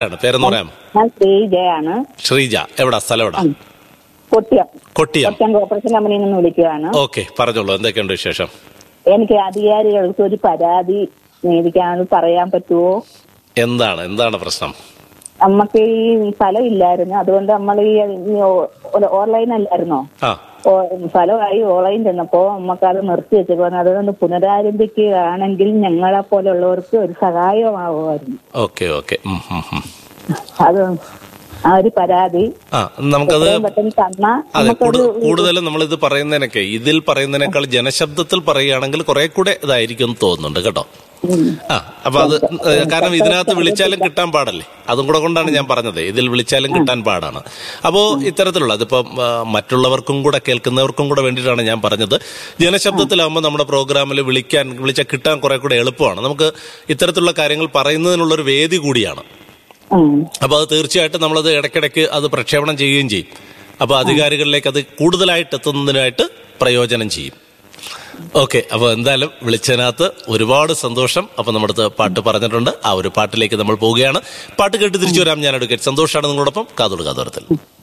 ആണ് പേരെന്ന് പറയാം ഞാൻ ശ്രീജയാണ് ശ്രീജ എവിടാ സ്ഥലം എവിടാ കൊട്ടിയം കൊട്ടിയം കൊട്ടിയം കോർപ്പറേഷൻ കമ്പനിയിൽ നിന്ന് വിളിക്കുകയാണ് ഓക്കെ പറഞ്ഞോളൂ എന്തൊക്കെയുണ്ട് വിശേഷം എനിക്ക് അധികാരികൾക്ക് ഒരു പരാതി മേടിക്കാൻ പറയാൻ പറ്റുമോ എന്താണ് എന്താണ് പ്രശ്നം നമുക്ക് ഈ സ്ഥലം ഇല്ലായിരുന്നു അതുകൊണ്ട് നമ്മൾ ഈ ഓൺലൈൻ അല്ലായിരുന്നോ ആ ഓ- ഫലമായി ഓൺലൈൻ ചെന്നപ്പോ നമുക്കത് നിർത്തി വെച്ചേക്കുന്നു അതുകൊണ്ട് പുനരാരംഭിക്കുകയാണെങ്കിൽ ഞങ്ങളെ പോലുള്ളവർക്ക് ഒരു സഹായമാവുമായിരുന്നു ഓക്കെ ഓക്കെ ഉം, ഉം, ഉം. അത് ആ ഒരു പരാതി ആ നമുക്കത് എത്രയും പെട്ടെന്ന് തന്നാ അതെ നമുക്കൊരു കൂടു- കൂടുതലും നമ്മൾ ഇത് പറയുന്നതിനൊക്കെ ഇതിൽ പറയുന്നതിനേക്കാൾ ജനശബ്ദത്തിൽ പറയുകയാണെങ്കിൽ കുറെ കൂടെ ഇതായിരിക്കും എന്ന് തോന്നുന്നുണ്ട് കേട്ടോ ഉം. ആ അപ്പൊ അത് ഏഹ്, കാരണം ഇതിനകത്ത് വിളിച്ചാലും കിട്ടാൻ പാടല്ലേ അതും കൂടെ കൊണ്ടാണ് ഞാൻ പറഞ്ഞത് ഇതിൽ വിളിച്ചാലും കിട്ടാൻ പാടാണ് അപ്പോ ഇത്തരത്തിലുള്ള അതിപ്പം ആ, മറ്റുള്ളവർക്കും കൂടെ കേൾക്കുന്നവർക്കും കൂടെ വേണ്ടിയിട്ടാണ് ഞാൻ പറഞ്ഞത് ജനശബ്ദത്തിലാകുമ്പോൾ നമ്മുടെ പ്രോഗ്രാമിൽ വിളിക്കാൻ വിളിച്ചാൽ കിട്ടാൻ കുറെ കൂടെ എളുപ്പമാണ് നമുക്ക് ഇത്തരത്തിലുള്ള കാര്യങ്ങൾ പറയുന്നതിനുള്ള ഒരു വേദി കൂടിയാണ് ഉം. അപ്പൊ അത് തീർച്ചയായിട്ടും നമ്മളത് ഇടയ്ക്കിടയ്ക്ക് അത് പ്രക്ഷേപണം ചെയ്യുകയും ചെയ്യും അപ്പൊ അധികാരികളിലേക്ക് അത് കൂടുതലായിട്ട് എത്തുന്നതിനായിട്ട് പ്രയോജനം ചെയ്യും ഓക്കെ അപ്പൊ എന്തായാലും വിളിച്ചതിനകത്ത് ഒരുപാട് സന്തോഷം അപ്പൊ നമ്മുടെ അടുത്ത് പാട്ട് പറഞ്ഞിട്ടുണ്ട് ആ ഒരു പാട്ടിലേക്ക് നമ്മൾ പോവുകയാണ് പാട്ട് കേട്ട് തിരിച്ചു വരാം ഞാൻ എടുക്കട്ടെ സന്തോഷമാണ് നിങ്ങളോടൊപ്പം കാതോട് കാതോരത്തിൽ